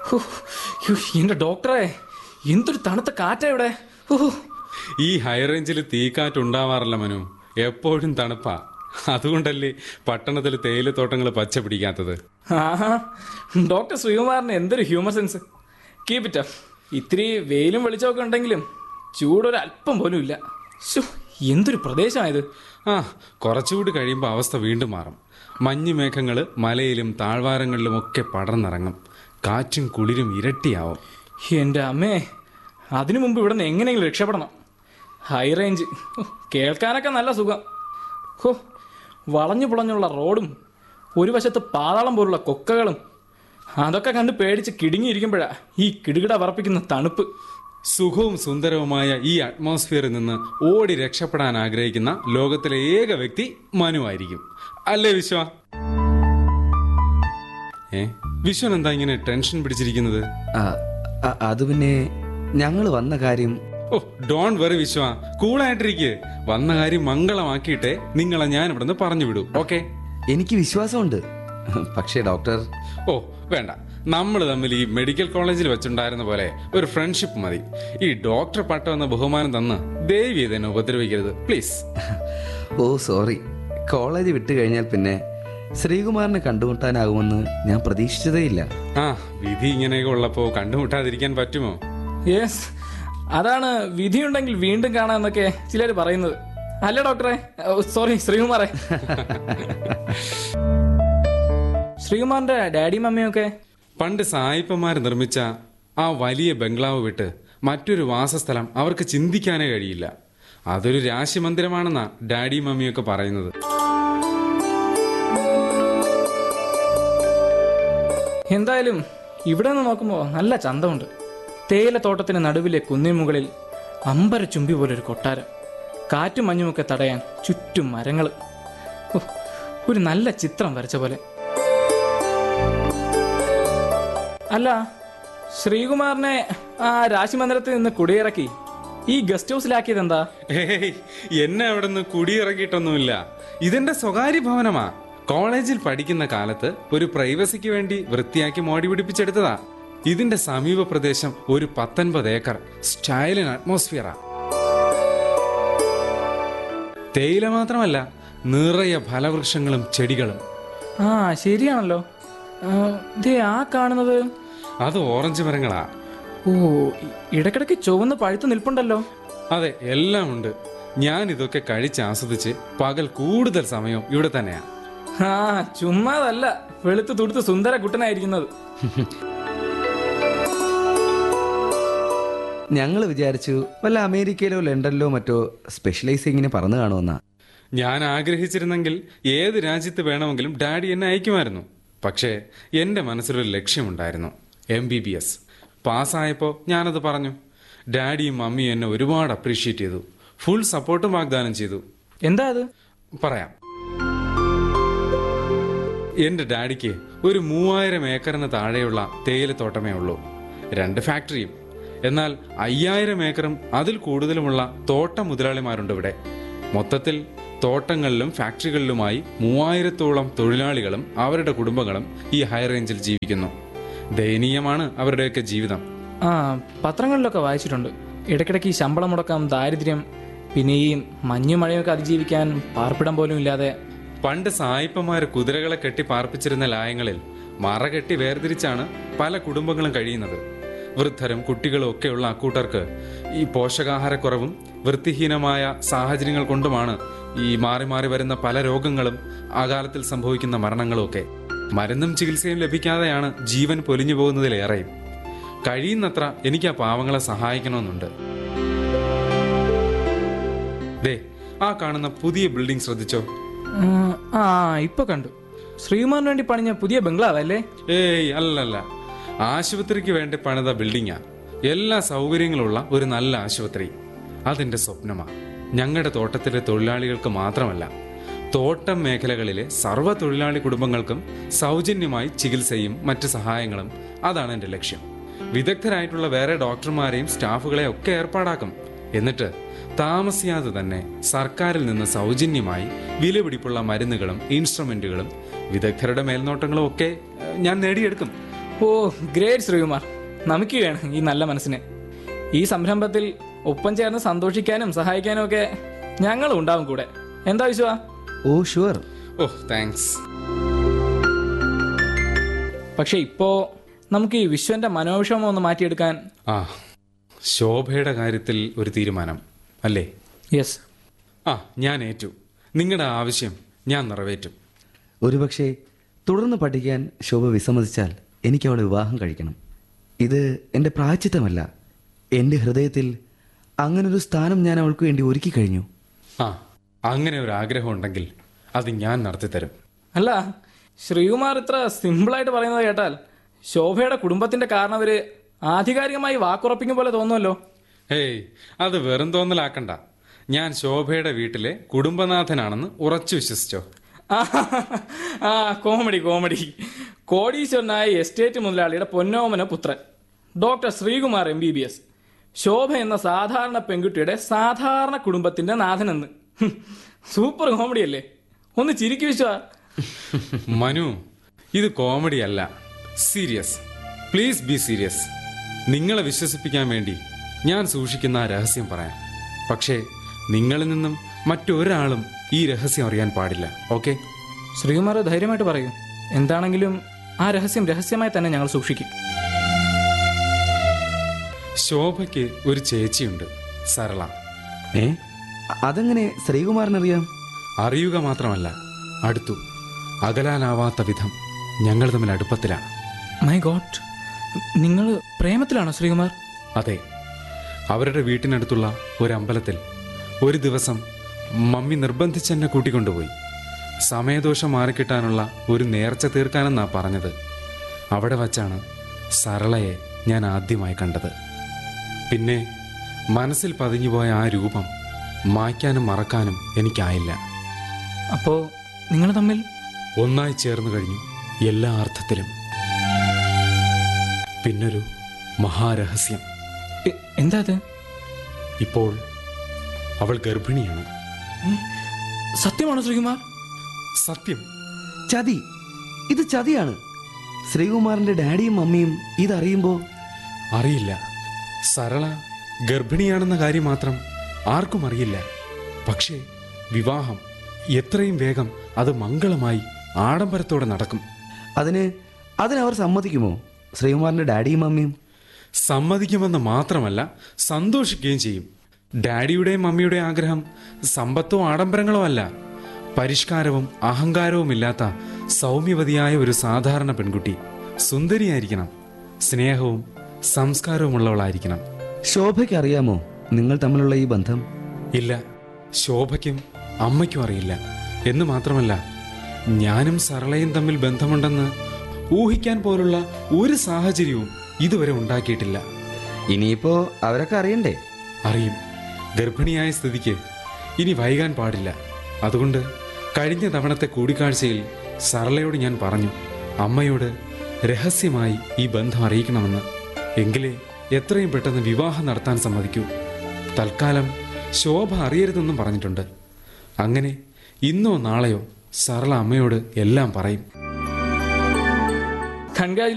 ഹോ, യ്യോ, എന്റെ ഡോക്ടറെ എന്തൊരു തണുത്ത കാറ്റാ ഇവിടെ ഹോ, ഈ ഹൈ റേഞ്ചിൽ തീക്കാറ്റുണ്ടാവാറില്ല മനു എപ്പോഴും തണുപ്പാ അതുകൊണ്ടല്ലേ പട്ടണത്തിൽ തേയിലത്തോട്ടങ്ങൾ പച്ച പിടിക്കാത്തത് ആഹാ ഡോക്ടർ ശ്രീകുമാറിന് എന്തൊരു ഹ്യൂമർ സെൻസ് കീപ് ഇറ്റ് ഇത്തിരി വെയിലും വെളിച്ചമൊക്കെ ഉണ്ടെങ്കിലും ചൂടൊരു അല്പം പോലും ഇല്ല ശ്ശോ, എന്തൊരു പ്രദേശമായത് ആ കുറച്ചുകൂടി കഴിയുമ്പോൾ അവസ്ഥ വീണ്ടും മാറും മഞ്ഞ് മേഘങ്ങൾ മലയിലും താഴ്വാരങ്ങളിലും ഒക്കെ പടർന്നിറങ്ങും കാറ്റും കുളിരും ഇരട്ടിയാവും എൻ്റെ അമ്മേ അതിനു മുമ്പ് ഇവിടെ നിന്ന് എങ്ങനെയെങ്കിലും രക്ഷപ്പെടണം ഹൈ റേഞ്ച് ഹോ, കേൾക്കാനൊക്കെ നല്ല സുഖം ഹോ വളഞ്ഞു പുളഞ്ഞുള്ള റോഡും ഒരു വശത്ത് പാതാളം പോലുള്ള കൊക്കകളും അതൊക്കെ കണ്ട് പേടിച്ച് കിടുങ്ങിയിരിക്കുമ്പോഴാ ഈ കിടുകിട പറപ്പിക്കുന്ന തണുപ്പ് സുഖവും സുന്ദരവുമായ ഈ അറ്റ്മോസ്ഫിയറിൽ നിന്ന് ഓടി രക്ഷപ്പെടാൻ ആഗ്രഹിക്കുന്ന ലോകത്തിലെ ഏക വ്യക്തി മനു ആയിരിക്കും അല്ലേ വിശ്വ ഏ വിശ്വൻ എന്താ ഇങ്ങനെ ടെൻഷൻ പിടിച്ചിരിക്കുന്നത് ആ, അ- അത് പിന്നെ ഞങ്ങൾ വന്ന കാര്യം ഓ ഡോൺ വെറി വിശ്വ കൂളായിട്ടിരിക്കെ വന്ന കാര്യം മംഗളമാക്കിയിട്ടേ നിങ്ങളെ ഞാൻ ഇവിടുന്ന് പറഞ്ഞു വിടൂ ഓക്കെ എനിക്ക് വിശ്വാസമുണ്ട് പക്ഷേ ഡോക്ടർ ഓ വേണ്ട നമ്മൾ തമ്മിൽ ഈ മെഡിക്കൽ കോളേജിൽ വെച്ചുണ്ടായിരുന്ന പോലെ ഒരു ഫ്രണ്ട്ഷിപ്പ് മതി ഈ ഡോക്ടർ പട്ടം എന്ന ബഹുമാനം തന്ന് ദേവി ഇതെന്നെ ഉപദ്രവിക്കരുത് പ്ലീസ് ഓ സോറി കോളേജ് വിട്ടു കഴിഞ്ഞാൽ പിന്നെ ശ്രീകുമാറിനെ കണ്ടുമുട്ടാനാകുമെന്ന് ഞാൻ പ്രതീക്ഷിച്ചതേയില്ല ആ വിധി ഇങ്ങനെയൊക്കെ ഉള്ളപ്പോ കണ്ടുമുട്ടാതിരിക്കാൻ പറ്റുമോ യെസ് അതാണ് വിധിയുണ്ടെങ്കിൽ വീണ്ടും കാണാമെന്നൊക്കെ ചിലർ പറയുന്നത് അല്ല ഡോക്ടറെ സോറി ശ്രീകുമാറെ ശ്രീകുമാറിന്റെ ഡാഡി മമ്മിയൊക്കെ പണ്ട് സായിപ്പന്മാർ നിർമ്മിച്ച ആ വലിയ ബംഗ്ലാവ് വിട്ട് മറ്റൊരു വാസസ്ഥലം അവർക്ക് ചിന്തിക്കാനേ കഴിയില്ല അതൊരു രാശിമന്ദിരമാണെന്നാ ഡാഡി മമ്മിയൊക്കെ പറയുന്നത് എന്തായാലും ഇവിടെ നിന്ന് നോക്കുമ്പോൾ നല്ല ചന്തമുണ്ട് തേയിലത്തോട്ടത്തിന് നടുവിലെ കുന്നിൻ മുകളിൽ അമ്പര ചുംബി പോലൊരു കൊട്ടാരം കാറ്റും മഞ്ഞുമൊക്കെ തടയാൻ ചുറ്റും മരങ്ങൾ ഒരു നല്ല ചിത്രം വരച്ച പോലെ അല്ല ശ്രീകുമാറിനെ ആ രാശിമന്ദിരത്തിൽ നിന്ന് കുടിയിറക്കി ഈ ഗസ്റ്റ് ഹൗസിലാക്കിയത് എന്താ ഏയ് എന്നെ അവിടെ നിന്ന് കുടിയിറക്കിയിട്ടൊന്നുമില്ല ഇതെന്റെ സ്വകാര്യ ഭവനമാ കോളേജിൽ പഠിക്കുന്ന കാലത്ത് ഒരു പ്രൈവസിക്ക് വേണ്ടി വൃത്തിയാക്കി മോടി പിടിപ്പിച്ചെടുത്തതാ ഇതിന്റെ സമീപ പ്രദേശം ഒരു പത്തൊൻപത് ഏക്കർ സ്റ്റൈലൻ അറ്റ്മോസ്ഫിയറാ തേയില മാത്രമല്ല നിറയെ ഫലവൃക്ഷങ്ങളും ചെടികളും ആ ശരിയാണല്ലോ ആ, ദേ ആ കാണുന്നത് അത് ഓറഞ്ച് മരങ്ങളാ ഓ ഇ- ഇടയ്ക്കിടയ്ക്ക് ചുവന്ന് പഴുത്ത് നിൽപ്പുണ്ടല്ലോ അതെ എല്ലാം ഉണ്ട് ഞാൻ ഇതൊക്കെ കഴിച്ച് ആസ്വദിച്ച് പകൽ കൂടുതൽ സമയം ഇവിടെ തന്നെയാ ആ ചുമ്മാതല്ല വെളുത്ത് തുടുത്ത് സുന്ദര കുട്ടനായിരിക്കുന്നത് ഞങ്ങൾ വിചാരിച്ചു വല്ല അമേരിക്കയിലോ ലണ്ടനിലോ മറ്റോ സ്പെഷ്യലൈസിങ്ങിന് പറന്നു കാണുമെന്നാ ഞാൻ ആഗ്രഹിച്ചിരുന്നെങ്കിൽ ഏത് രാജ്യത്ത് വേണമെങ്കിലും ഡാഡി എന്നെ അയക്കുമായിരുന്നു പക്ഷേ എൻ്റെ മനസ്സിലൊരു ലക്ഷ്യമുണ്ടായിരുന്നു എം ബി ബി എസ് പാസ്സായപ്പോൾ ഞാനത് പറഞ്ഞു ഡാഡിയും മമ്മിയും എന്നെ ഒരുപാട് അപ്രീഷിയേറ്റ് ചെയ്തു ഫുൾ സപ്പോർട്ടും വാഗ്ദാനം ചെയ്തു എന്താ അത് പറയാം എന്റെ ഡാഡിക്ക് ഒരു മൂവായിരം ഏക്കറിന് താഴെയുള്ള തേയിലത്തോട്ടമേ ഉള്ളൂ രണ്ട് ഫാക്ടറിയും എന്നാൽ അയ്യായിരം ഏക്കറും അതിൽ കൂടുതലുമുള്ള തോട്ട മുതലാളിമാരുണ്ട് ഇവിടെ മൊത്തത്തിൽ തോട്ടങ്ങളിലും ഫാക്ടറികളിലുമായി മൂവായിരത്തോളം തൊഴിലാളികളും അവരുടെ കുടുംബങ്ങളും ഈ ഹൈ റേഞ്ചിൽ ജീവിക്കുന്നു ദയനീയമാണ് അവരുടെയൊക്കെ ജീവിതം ആ പത്രങ്ങളിലൊക്കെ വായിച്ചിട്ടുണ്ട് ഇടയ്ക്കിടയ്ക്ക് ഈ ശമ്പളം മുടക്കം ദാരിദ്ര്യം പിന്നെ ഈ മഞ്ഞു മഴയൊക്കെ അതിജീവിക്കാൻ പാർപ്പിടം പോലും ഇല്ലാതെ പണ്ട് സായിപ്പന്മാര് കുതിരകളെ കെട്ടി പാർപ്പിച്ചിരുന്ന ലായങ്ങളിൽ മറ കെട്ടി വേർതിരിച്ചാണ് പല കുടുംബങ്ങളും കഴിയുന്നത് വൃദ്ധരും കുട്ടികളും ഒക്കെയുള്ള അക്കൂട്ടർക്ക് ഈ പോഷകാഹാരക്കുറവും വൃത്തിഹീനമായ സാഹചര്യങ്ങൾ കൊണ്ടുമാണ് ഈ മാറി മാറി വരുന്ന പല രോഗങ്ങളും അകാലത്തിൽ സംഭവിക്കുന്ന മരണങ്ങളും ഒക്കെ മരുന്നും ചികിത്സയും ലഭിക്കാതെയാണ് ജീവൻ പൊലിഞ്ഞു പോകുന്നതിലേറെയും കഴിയുന്നത്ര എനിക്ക് ആ പാവങ്ങളെ സഹായിക്കണമെന്നുണ്ട് ദേ ആ കാണുന്ന പുതിയ ബിൽഡിംഗ് ശ്രദ്ധിച്ചോ ആ, ആ ഇപ്പൊ കണ്ടു ശ്രീകുമാറിന് വേണ്ടി പണിഞ്ഞ പുതിയ ബംഗ്ലാവ് അല്ലേ ഏയ് അല്ലല്ല ആശുപത്രിക്ക് വേണ്ടി പണിത ബിൽഡിങ്ങാ എല്ലാ സൗകര്യങ്ങളുള്ള ഒരു നല്ല ആശുപത്രി അതെന്റെ സ്വപ്നമാ ഞങ്ങളുടെ തോട്ടത്തിലെ തൊഴിലാളികൾക്ക് മാത്രമല്ല തോട്ടം മേഖലകളിലെ സർവ്വ തൊഴിലാളി കുടുംബങ്ങൾക്കും സൗജന്യമായി ചികിത്സയും മറ്റ് സഹായങ്ങളും അതാണ് എന്റെ ലക്ഷ്യം വിദഗ്ധരായിട്ടുള്ള വേറെ ഡോക്ടർമാരെയും സ്റ്റാഫുകളെ ഒക്കെ ഏർപ്പാടാക്കും എന്നിട്ട് താമസിയാതെ തന്നെ സർക്കാരിൽ നിന്ന് സൗജന്യമായി വിലപിടിപ്പുള്ള മരുന്നുകളും ഇൻസ്ട്രുമെന്റുകളും വിദഗ്ധരുടെ മേൽനോട്ടങ്ങളും ഒക്കെ ഏഹ്, ഞാൻ നേടിയെടുക്കും ഓ ഗ്രേറ്റ് ശ്രീകുമാർ നമുക്കുകയാണ് ഈ നല്ല മനസ്സിന് ഈ സംരംഭത്തിൽ ഒപ്പം ചേർന്ന് സന്തോഷിക്കാനും സഹായിക്കാനും ഒക്കെ ഞങ്ങളും ഉണ്ടാവും കൂടെ എന്താ വിശ്വാ ഓ ഷുവർ ഓ താങ്ക്സ് പക്ഷെ ഇപ്പോ നമുക്ക് ഈ വിശ്വന്റെ മനോവിഷമം ഒന്ന് മാറ്റിയെടുക്കാൻ ആ ശോഭയുടെ കാര്യത്തിൽ ഒരു തീരുമാനം അല്ലേ യെസ് ആ ഞാൻ ഏറ്റു നിങ്ങളുടെ ആവശ്യം ഞാൻ നിറവേറ്റും ഒരുപക്ഷെ തുടർന്ന് പഠിക്കാൻ ശോഭ വിസമ്മതിച്ചാൽ എനിക്ക് അവളെ വിവാഹം കഴിക്കണം ഇത് എൻ്റെ പ്രായച്ചിത്തമല്ല എൻ്റെ ഹൃദയത്തിൽ അങ്ങനൊരു സ്ഥാനം ഞാൻ അവൾക്ക് വേണ്ടി ഒരുക്കി കഴിഞ്ഞു ആ അങ്ങനെ ഒരു ആഗ്രഹം ഉണ്ടെങ്കിൽ അത് ഞാൻ നടത്തിത്തരും അല്ല ശ്രീകുമാർ ഇത്ര സിമ്പിളായിട്ട് പറയുന്നത് കേട്ടാൽ ശോഭയുടെ കുടുംബത്തിന്റെ കാരണവര് ആധികാരികമായി വാക്കുറപ്പിക്കും പോലെ തോന്നുമല്ലോ ഹേയ് അത് വെറും തോന്നലാക്കണ്ട ഞാൻ ശോഭയുടെ വീട്ടിലെ കുടുംബനാഥനാണെന്ന് ഉറച്ചു വിശ്വസിച്ചോ ആ, ആ കോമഡി കോമഡി കോടീശ്വരനായ എസ്റ്റേറ്റ് മുതലാളിയുടെ പൊന്നോമന പുത്രൻ doctor Sreekumar M B B S Shobha എന്ന സാധാരണ പെൺകുട്ടിയുടെ സാധാരണ കുടുംബത്തിന്റെ നാഥനെന്ന് ഹും, സൂപ്പർ കോമഡി അല്ലേ ഒന്ന് ചിരിക്കു വിശ്വാ മനു ഇത് കോമഡി അല്ല സീരിയസ് പ്ലീസ് ബി സീരിയസ് നിങ്ങളെ വിശ്വസിപ്പിക്കാൻ വേണ്ടി ഞാൻ സൂക്ഷിക്കുന്ന ആ രഹസ്യം പറയാം പക്ഷേ നിങ്ങളിൽ നിന്നും മറ്റൊരാളും ഈ രഹസ്യം അറിയാൻ പാടില്ല ഓക്കെ ശ്രീകുമാർ ധൈര്യമായിട്ട് പറയൂ എന്താണെങ്കിലും ആ രഹസ്യം രഹസ്യമായി തന്നെ ഞങ്ങൾ സൂക്ഷിക്കും ശോഭയ്ക്ക് ഒരു ചേച്ചിയുണ്ട് സരള ഏ അതെങ്ങനെ ശ്രീകുമാറിനറിയാം അറിയുക മാത്രമല്ല അടുത്തു അകലാനാവാത്ത വിധം ഞങ്ങൾ തമ്മിൽ അടുപ്പത്തിലാണ് മൈ ഗോഡ് നിങ്ങൾ പ്രേമത്തിലാണോ ശ്രീകുമാർ അതെ അവരുടെ വീട്ടിനടുത്തുള്ള ഒരു അമ്പലത്തിൽ ഒരു ദിവസം മമ്മി നിർബന്ധിച്ചെന്നെ കൂട്ടിക്കൊണ്ടുപോയി സമയദോഷം മാറിക്കിട്ടാനുള്ള ഒരു നേർച്ച തീർക്കാനെന്നാ പറഞ്ഞത് അവിടെ വച്ചാണ് സരളയെ ഞാൻ ആദ്യമായി കണ്ടത് പിന്നെ മനസ്സിൽ പതിഞ്ഞുപോയ ആ രൂപം മായ്ക്കാനും മറക്കാനും എനിക്കായില്ല അപ്പോ നിങ്ങൾ തമ്മിൽ ഒന്നായി ചേർന്നു കഴിഞ്ഞു എല്ലാ അർത്ഥത്തിലും പിന്നൊരു മഹാരഹസ്യം എ- എന്താ അത് ഇപ്പോൾ അവൾ ഗർഭിണിയാണ് സത്യമാണോ ശ്രീകുമാർ സത്യം ചതി ഇത് ചതിയാണ് ശ്രീകുമാറിന്റെ ഡാഡിയും മമ്മിയും ഇതറിയുമ്പോൾ അറിയില്ല സരള ഗർഭിണിയാണെന്ന കാര്യം മാത്രം ആർക്കും അറിയില്ല പക്ഷേ വിവാഹം എത്രയും വേഗം അത് മംഗളമായി ആഡംബരത്തോടെ നടക്കും അതിന് അതിനവർ സമ്മതിക്കുമോ ശ്രീകുമാറിന്റെ ഡാഡിയും മമ്മിയും സമ്മതിക്കുമെന്ന് മാത്രമല്ല സന്തോഷിക്കുകയും ചെയ്യും ഡാഡിയുടെയും മമ്മിയുടെയും ആഗ്രഹം സമ്പത്തോ ആഡംബരങ്ങളോ അല്ല പരിഷ്കാരവും അഹങ്കാരവും ഇല്ലാത്ത സൗമ്യവതിയായ ഒരു സാധാരണ പെൺകുട്ടി സുന്ദരിയായിരിക്കണം സ്നേഹവും സംസ്കാരവുമുള്ളവളായിരിക്കണം ശോഭയ്ക്ക് അറിയാമോ നിങ്ങൾ തമ്മിലുള്ള ഈ ബന്ധം ഇല്ല ശോഭയ്ക്കും അമ്മയ്ക്കും അറിയില്ല എന്ന് മാത്രമല്ല ഞാനും സരളയും തമ്മിൽ ബന്ധമുണ്ടെന്ന് ഊഹിക്കാൻ പോലുള്ള ഒരു സാഹചര്യവും ഇതുവരെ ഉണ്ടാക്കിയിട്ടില്ല ഇനിയിപ്പോ അവരൊക്കെ അറിയണ്ടേ അറിയും ഗർഭിണിയായ സ്ഥിതിക്ക് ഇനി വൈകാൻ പാടില്ല അതുകൊണ്ട് കഴിഞ്ഞ തവണത്തെ കൂടിക്കാഴ്ചയിൽ സരളയോട് ഞാൻ പറഞ്ഞു അമ്മയോട് രഹസ്യമായി ഈ ബന്ധം അറിയിക്കണമെന്ന് എങ്കിലേ എത്രയും പെട്ടെന്ന് വിവാഹം നടത്താൻ സമ്മതിക്കൂ തൽക്കാലം ശോഭ അറിയരുതെന്നും പറഞ്ഞിട്ടുണ്ട് അങ്ങനെ ഇന്നോ നാളെയോ സരള അമ്മയോട് എല്ലാം പറയും കൺഗ്രാജുലേഷൻ